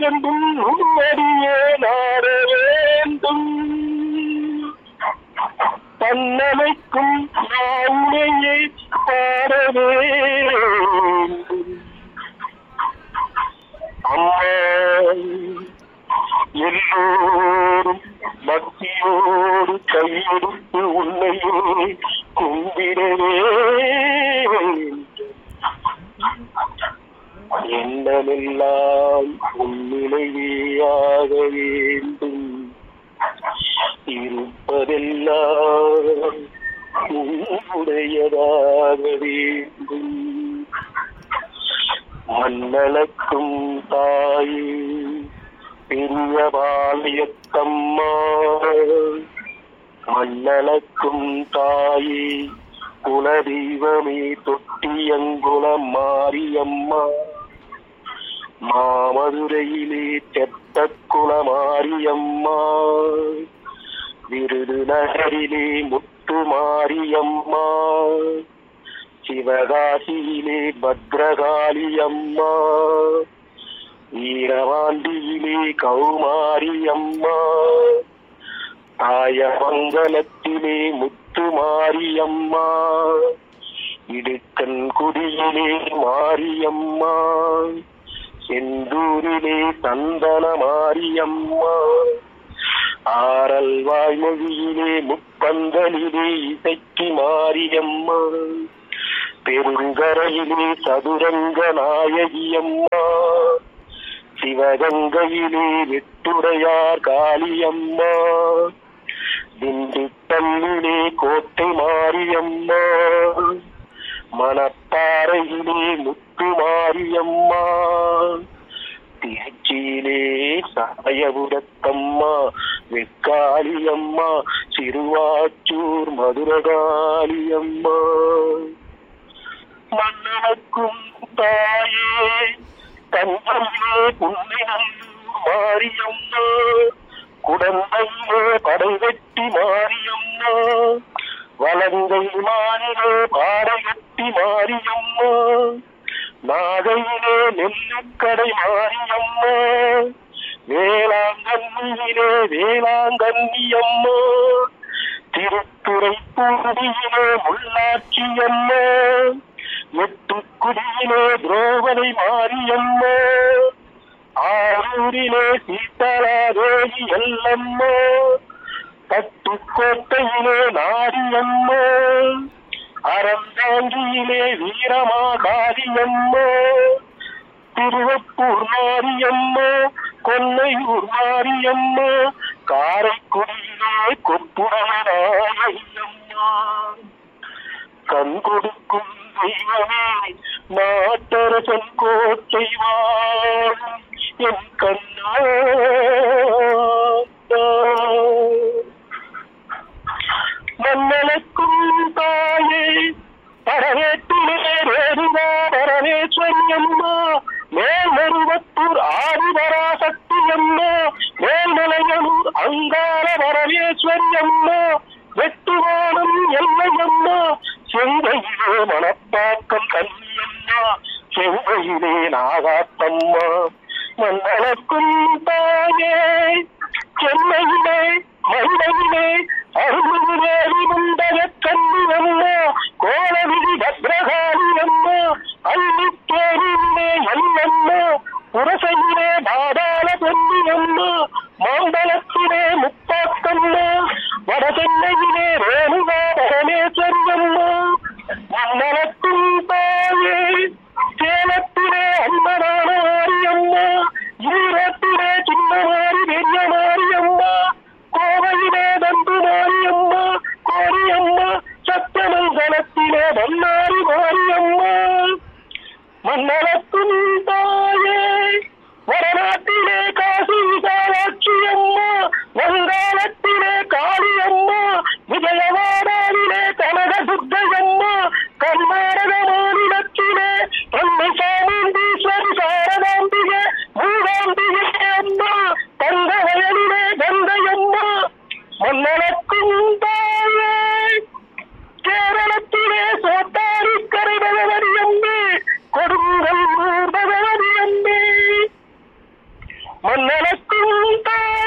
என்றும் உன்னடியே நாட வேண்டும் தன்னமைக்கும் நாளையே பாட வேண்டும் அம்மா எல்லோரும் பக்தியோடு கையெடுத்து உன்னையே கும்பிடவே எண்ணமெல்லாம் உன்னிலையாக வேண்டும் இருப்பதெல்லாம் உன்னுடையதாக வேண்டும் மண்ணளக்கும் தாயே பெரிய பாளையத்தம்மா மண்ணளக்கும் தாயே குலதெய்வமே தொட்டியங்குல மாரியம்மா மாமதுரையிலே செத்த குலமாரியம்மா விருதுநகரிலே முத்து மாரியம்மா சிவகாசியிலே பத்ரகாளியம்மா வீரவாண்டியிலே கௌமாரியம்மா தாயமங்கலத்திலே முத்துமாரியம்மா இடுக்கன் குடியிலே மாரியம்மா செந்தூரிலே சந்தன மாரியம்மா ஆரல் வாய்மொழியிலே முப்பந்தலிலே இசைக்கு மாரியம்மா பெருங்கரையிலே சதுரங்க நாயகியம்மா சிவகங்கையிலே வெட்டுடையார் காளியம்மா திண்டுக்கல்லிலே கோட்டை மாரியம்மா மணப்பாறையிலே முத்து மாரியம்மா திருச்சியிலே சாயபுரத்தம்மா வெக்காளியம்மா சிறுவாச்சூர் மதுரகாளியம்மா மன்னனுக்கும் தாயே தஞ்சமிலே புன்னினல்லூர் மாரியம்மா குடந்தையிலே படைவெட்டி மாரியம்மா வலங்கை மாநிலே பாடைகட்டி மாரியம்மா நாகையிலே நெல்லுக்கடை மாரியம்மா வேளாங்கண்ணியிலே வேளாங்கண்ணியம்மா திருத்துறை பூண்டியிலே முள்ளாட்சியம்மா எட்டுக்குடியிலே துரோவனை மாரியம்மா ஆரூரிலே சீதாராதேவி எல்லம்மா பட்டுக்கோட்டையிலே நாரியம்மா அறந்தாங்கியிலே வீரமாகாரியம்மா திருவப்பூர் மாரியம்மா கொன்னையூர் மாரியம்மா காரைக்குடியிலே கொப்புடனாயம்மா கண் கொடுக்கும் தெய்வமே நாட்டரசன் கோட்டை வாழும் என் கண்ணா மன்னனுக்கும் தாயே பரவேட்டிலே ரேணுகா பரமேஸ்வரி அம்மா மேல்மருவத்தூர் ஆதிபராசக்தி அம்மா மேல்மலையனூர் அங்கார பரமேஸ்வரி அம்மா வெட்டுவானம் எல்லையம்மா செங்கையிலே மணப்பாக்கம் கல்வியம்மா செங்கையிலே நாகாத்தம்மா மன்னனுக்கும் தாயே சென்னையிலே மண்டையிலே அருள்வேலி முண்டக கண்ணி அம்மா கோலவிதி பத்ரகாளி அம்மா அள்ளித்தேரிலே எல்லம்மா புரசையிலே பாதாள பொன்னி அம்மா மாம்பழத்திலே முப்பாக்கம்மா வடசென்னையிலே ரேணுகா பரமேஸ்வரி அம்மா மன்னனத்தும் தாயே சேலத்திலே அம்மனான மாரியம்மா ஈரத்திலே சின்ன மாறி பெரிய மாரியம்மா கோவையிலே தந்து மாரியம்மா கோரியம்மா சத்தியமங்கலத்திலே வல்லாரி மாரியம்மா மன்னலத்தும் தாயே வடநாட்டிலே காசி விசாலாட்சி அம்மா வங்காளத்திலே காளியம்மா விஜயவாடாவிலே கனக துர்க்கையம்மா கர்நாடக மாநிலத்திலே அன்னை சாமுண்டீஸ்வரி சாரதாம்பிகை மூகாம்பிகை அம்மா தங்க வயலிலே கங்கையம்மா மன்னனுக்கும் தாயே கேரளத்திலே சோத்தாரி கரை பகவதி அம்மே கொடுங்கல் பகவதி மன்னனுக்கும் தாய்